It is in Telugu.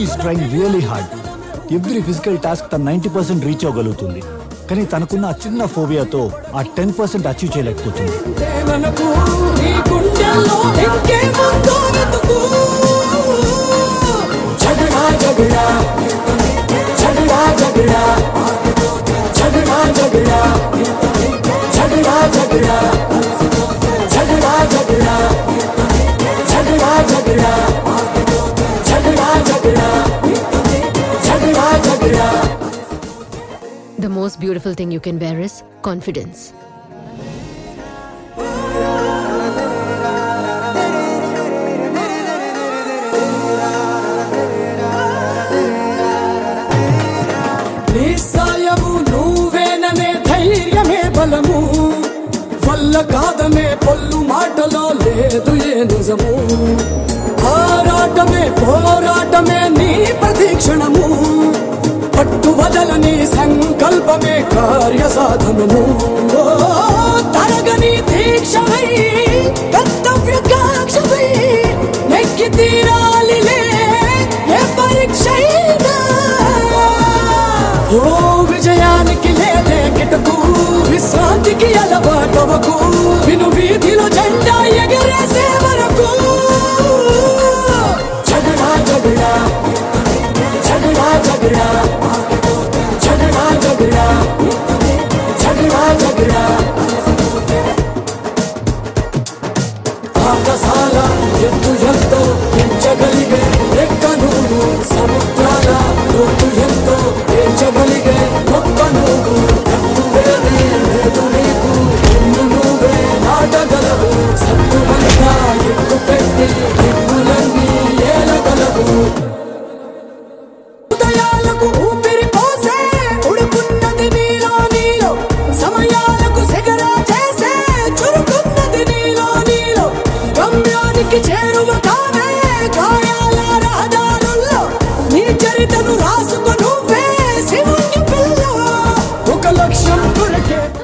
She's trying really hard every physical task తన నైంటీ పర్సెంట్ రీచ్ అవ్వగలుగుతుంది కానీ తనకున్న ఆ చిన్న ఫోబియాతో ఆ టెన్ పర్సెంట్ అచీవ్ చేయలేకపోతుంది మనకు నీ గుండెల్లో ఇంకేముందో వెతుకు झगड़ा झगड़ा झगड़ा झगड़ा झगड़ा झगड़ा झगड़ा झगड़ा झगड़ा झगड़ा झगड़ा झगड़ा झगड़ा झगड़ा झगड़ा झगड़ा The most beautiful thing you can wear is confidence. నిస్సాయము నువ్వేననే ధైర్యమే బలము వల్ల కాదనే పొల్లు మాటలో లేదు ఏ నిజము ఆరాటమే పోరాటమే నీ ప్రతీక్షణము పట్టు వదలని సంకల్పమే కార్య సాధనము ఓ, తరగని దీక్షవై కర్తవ్య కాక్షవై నెక్కి తీరాలిలే ఏ పరీక్షైనా ఓ విజయానికి లేదే కిటకు విశ్రాంతికి అలవాటవకు విను వీధిలో జెండా ఎగరేసే వరకు